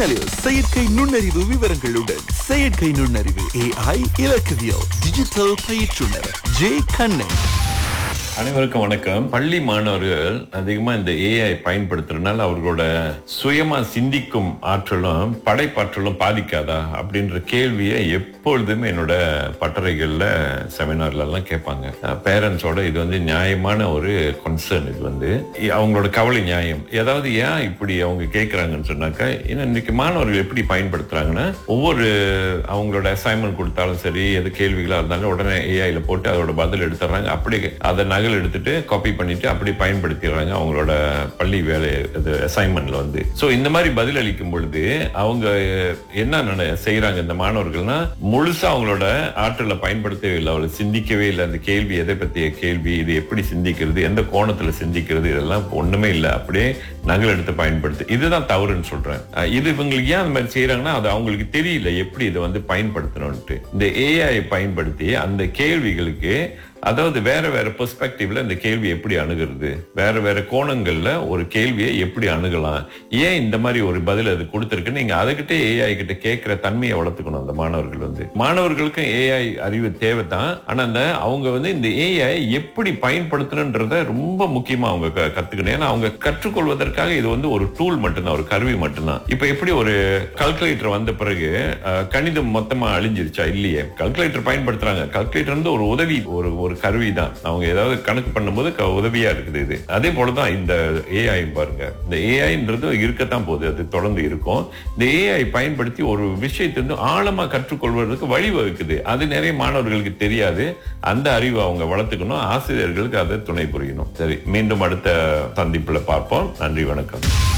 செயற்கை நுண்ணறிவு விவரங்களுடன் செயற்கை நுண்ணறிவு ஏஐ இலக்கவியல் டிஜிட்டல் பயிற்றுனர் ஜே கண்ணன் அனைவருக்கும் வணக்கம் பள்ளி மாணவர்கள் அதிகமா இந்த ஏஐ பயன்படுத்துறதுனால அவர்களோட சுயமா சிந்திக்கும் ஆற்றலும் படைப்பாற்றலும் பாதிக்காதா அப்படின்ற கேள்வியை எப்பொழுதுமே என்னோட பட்டறைகள்ல செமினார்ல எல்லாம் கேட்பாங்க பேரண்ட்ஸோட இது வந்து நியாயமான ஒரு கன்சர்ன் இது வந்து இ- அவங்களோட கவலை நியாயம் ஏதாவது ஏன் இப்படி அவங்க கேட்கறாங்கன்னு சொன்னாக்கா ஏன்னா இன்னைக்கு மாணவர்கள் எப்படி பயன்படுத்துறாங்கன்னா ஒவ்வொரு அவங்களோட அசைன்மெண்ட் கொடுத்தாலும் சரி எது கேள்விகளா இருந்தாலும் உடனே ஏஐல போட்டு அதோட பதில் எடுத்துறாங்க அப்படி அதை நகல் எடுத்துட்டு காப்பி பண்ணிட்டு அப்படி பயன்படுத்திடுறாங்க அவங்களோட பள்ளி வேலை இது அசைன்மெண்ட்ல வந்து சோ இந்த மாதிரி பதில் அளிக்கும் பொழுது அவங்க என்ன நினை- செய்யறாங்க இந்த மாணவர்கள்னா முழுசா அவங்களோட ஆற்றலை பயன்படுத்தவே இல்லை அவளை சிந்திக்கவே இல்லை அந்த கேள்வி எதை பத்திய கேள்வி இது எப்படி சிந்திக்கிறது எந்த கோணத்துல சிந்திக்கிறது இதெல்லாம் ஒண்ணுமே இல்லை அப்படியே நகல் எடுத்து பயன்படுத்து இதுதான் தவறுன்னு சொல்றேன் அஹ் இது இவங்களுக்கு ஏன் அந்த மாதிரி செய்யறாங்கன்னா அது அவங்களுக்கு தெரியல எப்படி இதை வந்து பயன்படுத்தணும்ட்டு இந்த ஏஐ பயன்படுத்தி அந்த கேள்விகளுக்கு அதாவது வேற வேற பெர்ஸ்பெக்டிவ்ல இந்த கேள்வி எப்படி அணுகிறது வேற வேற கோணங்கள்ல ஒரு கேள்வியை எப்படி அணுகலாம் ஏன் இந்த மாதிரி ஒரு பதில் அது கொடுத்திருக்கு நீங்க அதுகிட்ட ஏஐ கிட்ட கேட்கிற தன்மையை வளர்த்துக்கணும் அந்த மாணவர்கள் வந்து மாணவர்களுக்கும் ஏஐ அறிவு தேவை தான் ஆனா அந்த அவங்க வந்து இந்த ஏஐ எப்படி பயன்படுத்தணுன்றத ரொம்ப முக்கியமா அவங்க க- கத்துக்கணும் ஏன்னா அவங்க கற்றுக்கொள்வதற்காக இது வந்து ஒரு டூல் மட்டும்தான் ஒரு கருவி மட்டும்தான் இப்ப எப்படி ஒரு கால்குலேட்டர் வந்த பிறகு அஹ், கணிதம் மொத்தமா அழிஞ்சிருச்சா இல்லையே கால்குலேட்டர் பயன்படுத்துறாங்க கால்குலேட்டர் வந்து ஒரு உதவி ஒரு ஒரு கருவி தான் அவங்க ஏதாவது கணக்கு பண்ணும்போது க- உதவியா இருக்குது இது அதே போலதான் இந்த ஏஐ பாருங்க இந்த ஏஐன்றது இருக்கத்தான் போகுது அது தொடர்ந்து இருக்கும் இந்த ஏஐ பயன்படுத்தி ஒரு விஷயத்தை வந்து ஆழமா கற்றுக்கொள்வதற்கு வழிவகுக்குது அது நிறைய மாணவர்களுக்கு தெரியாது அந்த அறிவை அவங்க வளர்த்துக்கணும் ஆசிரியர்களுக்கு அதை துணை புரியணும் சரி மீண்டும் அடுத்த சந்திப்புல பார்ப்போம் நன்றி வணக்கம்